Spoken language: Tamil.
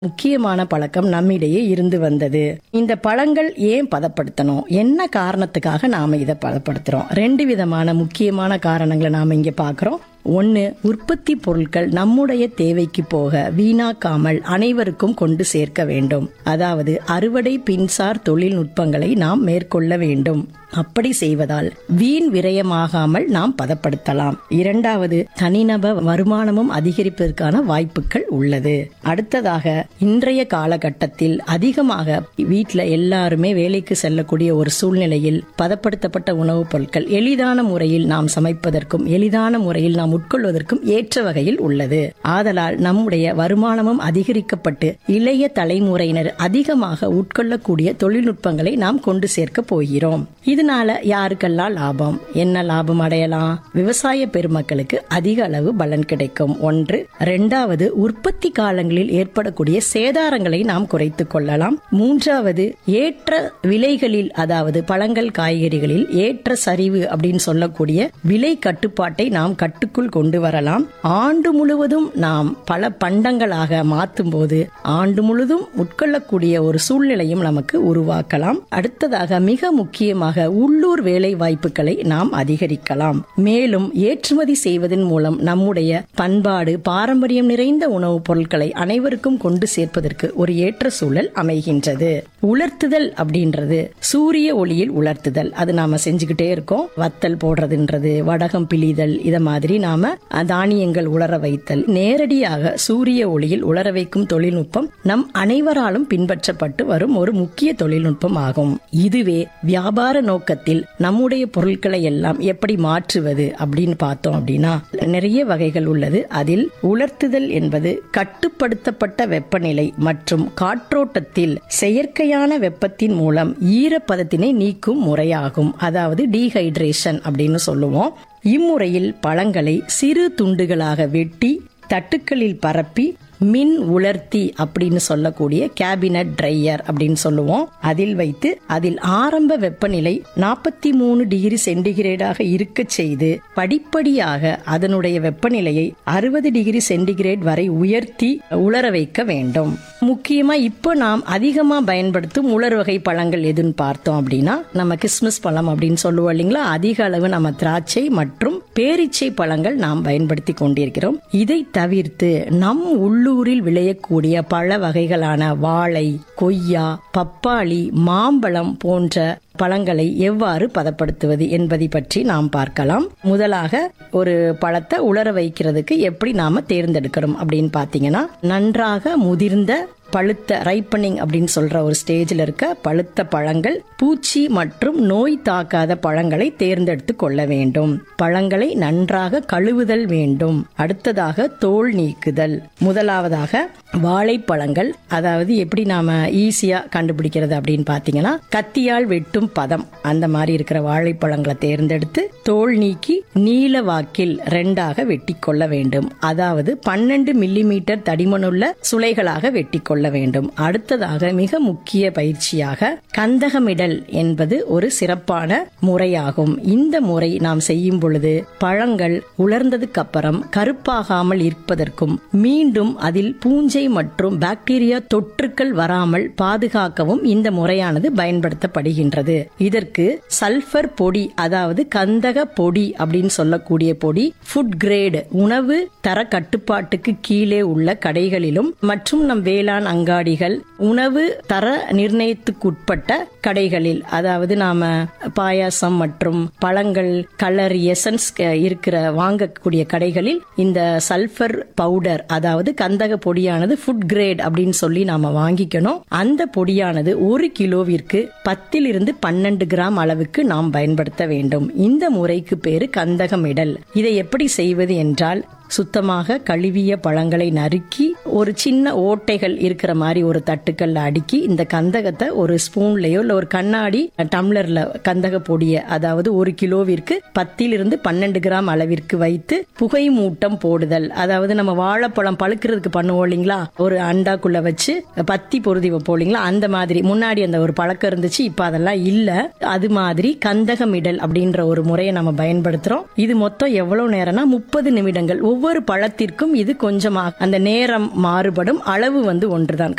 முக்கியமான பழக்கம் நம்மிடையே இருந்து வந்தது இந்த பழங்கள் ஏன் பதப்படுத்தணும் என்ன காரணத்துக்காக நாம இதை பதப்படுத்துறோம் ரெண்டு விதமான முக்கியமான காரணங்களை நாம இங்க பாக்குறோம் ஒன்னு உற்பத்தி பொருட்கள் நம்முடைய தேவைக்கு போக வீணாக்காமல் அனைவருக்கும் கொண்டு சேர்க்க வேண்டும் அதாவது அறுவடை பின்சார் தொழில்நுட்பங்களை நாம் மேற்கொள்ள வேண்டும் அப்படி செய்வதால் வீண் விரயமாகாமல் நாம் பதப்படுத்தலாம் இரண்டாவது தனிநபர் வருமானமும் அதிகரிப்பதற்கான வாய்ப்புகள் உள்ளது அடுத்ததாக இன்றைய காலகட்டத்தில் அதிகமாக வீட்டில் எல்லாருமே வேலைக்கு செல்லக்கூடிய ஒரு சூழ்நிலையில் பதப்படுத்தப்பட்ட உணவுப் பொருட்கள் எளிதான முறையில் நாம் சமைப்பதற்கும் எளிதான முறையில் நாம் உட்கொள்வதற்கும் ஏற்ற வகையில் உள்ளது ஆதலால் நம்முடைய வருமானமும் அதிகரிக்கப்பட்டு இளைய தலைமுறையினர் அதிகமாக உட்கொள்ளக்கூடிய தொழில்நுட்பங்களை நாம் கொண்டு சேர்க்க போகிறோம் இதனால யாருக்கெல்லாம் லாபம் என்ன லாபம் அடையலாம் விவசாய பெருமக்களுக்கு அதிக அளவு பலன் கிடைக்கும் ஒன்று இரண்டாவது உற்பத்தி காலங்களில் ஏற்படக்கூடிய சேதாரங்களை நாம் குறைத்துக் கொள்ளலாம் மூன்றாவது ஏற்ற விலைகளில் அதாவது பழங்கள் காய்கறிகளில் ஏற்ற சரிவு அப்படின்னு சொல்லக்கூடிய விலை கட்டுப்பாட்டை நாம் கட்டுக்குள் கொண்டு வரலாம் ஆண்டு முழுவதும் நாம் பல பண்டங்களாக மாற்றும் போது ஆண்டு முழுதும் உட்கொள்ளக்கூடிய ஒரு சூழ்நிலையும் நமக்கு உருவாக்கலாம் அடுத்ததாக மிக முக்கியமாக உள்ளூர் வேலை வாய்ப்புகளை நாம் அதிகரிக்கலாம் மேலும் ஏற்றுமதி செய்வதன் மூலம் நம்முடைய பண்பாடு பாரம்பரியம் நிறைந்த உணவுப் பொருட்களை அனைவருக்கும் கொண்டு சேர்ப்பதற்கு ஒரு ஏற்ற சூழல் அமைகின்றது உலர்த்துதல் அப்படின்றது சூரிய ஒளியில் உலர்த்துதல் அது நாம செஞ்சுக்கிட்டே இருக்கோம் வத்தல் போடுறதுன்றது வடகம் பிழிதல் இத மாதிரி நாம தானியங்கள் உலர வைத்தல் நேரடியாக சூரிய ஒளியில் உலர வைக்கும் தொழில்நுட்பம் நம் அனைவராலும் பின்பற்றப்பட்டு வரும் ஒரு முக்கிய தொழில்நுட்பம் ஆகும் இதுவே வியாபார நோக்கத்தில் நம்முடைய பொருட்களை எல்லாம் எப்படி மாற்றுவது அப்படின்னு பார்த்தோம் அப்படின்னா நிறைய வகைகள் உள்ளது அதில் உலர்த்துதல் என்பது கட்டுப்படுத்தப்பட்ட வெப்பநிலை மற்றும் காற்றோட்டத்தில் செயற்கையான வெப்பத்தின் மூலம் ஈரப்பதத்தினை நீக்கும் முறையாகும் அதாவது டீஹைட்ரேஷன் அப்படின்னு சொல்லுவோம் இம்முறையில் பழங்களை சிறு துண்டுகளாக வெட்டி தட்டுக்களில் பரப்பி மின் உலர்த்தி அப்படின்னு சொல்லக்கூடிய கேபினட் ட்ரையர் அப்படின்னு சொல்லுவோம் அதில் வைத்து அதில் ஆரம்ப வெப்பநிலை நாற்பத்தி மூணு டிகிரி சென்டிகிரேடாக இருக்க செய்து படிப்படியாக அதனுடைய வெப்பநிலையை அறுபது டிகிரி சென்டிகிரேட் வரை உயர்த்தி உலர வைக்க வேண்டும் முக்கியமா இப்போ நாம் அதிகமா பயன்படுத்தும் உலர் வகை பழங்கள் எதுன்னு பார்த்தோம் அப்படின்னா நம்ம கிறிஸ்மஸ் பழம் அப்படின்னு சொல்லுவோம் இல்லைங்களா அதிக அளவு நம்ம திராட்சை மற்றும் பேரீச்சை பழங்கள் நாம் பயன்படுத்தி கொண்டிருக்கிறோம் இதை தவிர்த்து நம் உள்ளூரில் விளையக்கூடிய பழ வகைகளான வாழை கொய்யா பப்பாளி மாம்பழம் போன்ற பழங்களை எவ்வாறு பதப்படுத்துவது என்பதை பற்றி நாம் பார்க்கலாம் முதலாக ஒரு பழத்தை உலர வைக்கிறதுக்கு எப்படி நாம தேர்ந்தெடுக்கிறோம் அப்படின்னு பாத்தீங்கன்னா நன்றாக முதிர்ந்த பழுத்த ரைப்பனிங் அப்படின்னு சொல்ற ஒரு ஸ்டேஜில் இருக்க பழுத்த பழங்கள் பூச்சி மற்றும் நோய் தாக்காத பழங்களை தேர்ந்தெடுத்து கொள்ள வேண்டும் பழங்களை நன்றாக கழுவுதல் வேண்டும் அடுத்ததாக தோல் நீக்குதல் முதலாவதாக வாழைப்பழங்கள் அதாவது எப்படி நாம ஈஸியா கண்டுபிடிக்கிறது அப்படின்னு பாத்தீங்கன்னா கத்தியால் வெட்டும் பதம் அந்த மாதிரி இருக்கிற வாழைப்பழங்களை தேர்ந்தெடுத்து தோல் நீக்கி நீல வாக்கில் ரெண்டாக வெட்டி கொள்ள வேண்டும் அதாவது பன்னெண்டு மில்லி மீட்டர் தடிமனுள்ள சுளைகளாக வெட்டி கொள்ள வேண்டும் அடுத்ததாக மிக முக்கிய பயிற்சியாக கந்தகமிடல் என்பது ஒரு சிறப்பான முறையாகும் இந்த முறை நாம் செய்யும் பொழுது பழங்கள் உலர்ந்ததுக்கு அப்புறம் கருப்பாகாமல் இருப்பதற்கும் மீண்டும் அதில் பூஞ்சை மற்றும் பாக்டீரியா தொற்றுக்கள் வராமல் பாதுகாக்கவும் இந்த முறையானது பயன்படுத்தப்படுகின்றது இதற்கு சல்பர் பொடி அதாவது கந்தக பொடி அப்படின்னு சொல்லக்கூடிய பொடி ஃபுட் கிரேடு உணவு தர கட்டுப்பாட்டுக்கு கீழே உள்ள கடைகளிலும் மற்றும் நம் வேளாண் அங்காடிகள் உணவு தர நிர்ணயத்துக்குட்பட்ட கடைகளில் அதாவது நாம பாயாசம் மற்றும் பழங்கள் கலர் எசன்ஸ் இருக்கிற வாங்கக்கூடிய கடைகளில் இந்த சல்பர் பவுடர் அதாவது கந்தக பொடியானது ஃபுட் கிரேட் அப்படின்னு சொல்லி நாம வாங்கிக்கணும் அந்த பொடியானது ஒரு கிலோவிற்கு பத்திலிருந்து பன்னெண்டு கிராம் அளவுக்கு நாம் பயன்படுத்த வேண்டும் இந்த முறைக்கு பேரு கந்தகமிடல் இதை எப்படி செய்வது என்றால் சுத்தமாக கழுவிய பழங்களை நறுக்கி ஒரு சின்ன ஓட்டைகள் இருக்கிற மாதிரி ஒரு தட்டுக்கல்ல அடுக்கி இந்த கந்தகத்தை ஒரு ஸ்பூன்லயோ இல்ல ஒரு கண்ணாடி டம்ளர்ல கந்தக பொடிய அதாவது ஒரு கிலோவிற்கு பத்திலிருந்து பன்னெண்டு கிராம் அளவிற்கு வைத்து புகை மூட்டம் போடுதல் அதாவது நம்ம வாழைப்பழம் பழுக்கிறதுக்கு பண்ணுவோம் இல்லைங்களா ஒரு அண்டாக்குள்ள வச்சு பத்தி பொருதி வைப்போம் இல்லைங்களா அந்த மாதிரி முன்னாடி அந்த ஒரு பழக்கம் இருந்துச்சு இப்ப அதெல்லாம் இல்ல அது மாதிரி கந்தகமிடல் அப்படின்ற ஒரு முறையை நம்ம பயன்படுத்துறோம் இது மொத்தம் எவ்வளவு நேரம்னா முப்பது நிமிடங்கள் ஒவ்வொரு பழத்திற்கும் இது கொஞ்சமாக அந்த நேரம் மாறுபடும் அளவு வந்து ஒன்றுதான்